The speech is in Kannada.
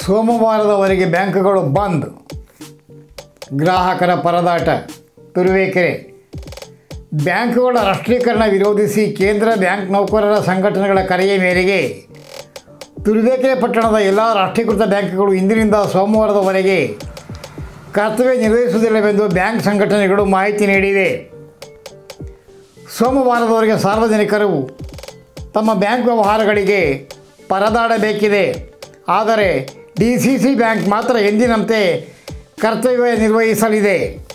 ಸೋಮವಾರದವರೆಗೆ ಬ್ಯಾಂಕ್ಗಳು ಬಂದ್ ಗ್ರಾಹಕರ ಪರದಾಟ ತುರುವೇಕೆರೆ ಬ್ಯಾಂಕುಗಳ ರಾಷ್ಟ್ರೀಕರಣ ವಿರೋಧಿಸಿ ಕೇಂದ್ರ ಬ್ಯಾಂಕ್ ನೌಕರರ ಸಂಘಟನೆಗಳ ಕರೆಯ ಮೇರೆಗೆ ತುರುವೇಕೆರೆ ಪಟ್ಟಣದ ಎಲ್ಲ ರಾಷ್ಟ್ರೀಕೃತ ಬ್ಯಾಂಕ್ಗಳು ಇಂದಿನಿಂದ ಸೋಮವಾರದವರೆಗೆ ಕರ್ತವ್ಯ ನಿರ್ವಹಿಸುವುದಿಲ್ಲವೆಂದು ಬ್ಯಾಂಕ್ ಸಂಘಟನೆಗಳು ಮಾಹಿತಿ ನೀಡಿವೆ ಸೋಮವಾರದವರೆಗೆ ಸಾರ್ವಜನಿಕರು ತಮ್ಮ ಬ್ಯಾಂಕ್ ವ್ಯವಹಾರಗಳಿಗೆ ಪರದಾಡಬೇಕಿದೆ ಆದರೆ ಡಿ ಸಿ ಸಿ ಬ್ಯಾಂಕ್ ಮಾತ್ರ ಎಂದಿನಂತೆ ಕರ್ತವ್ಯ ನಿರ್ವಹಿಸಲಿದೆ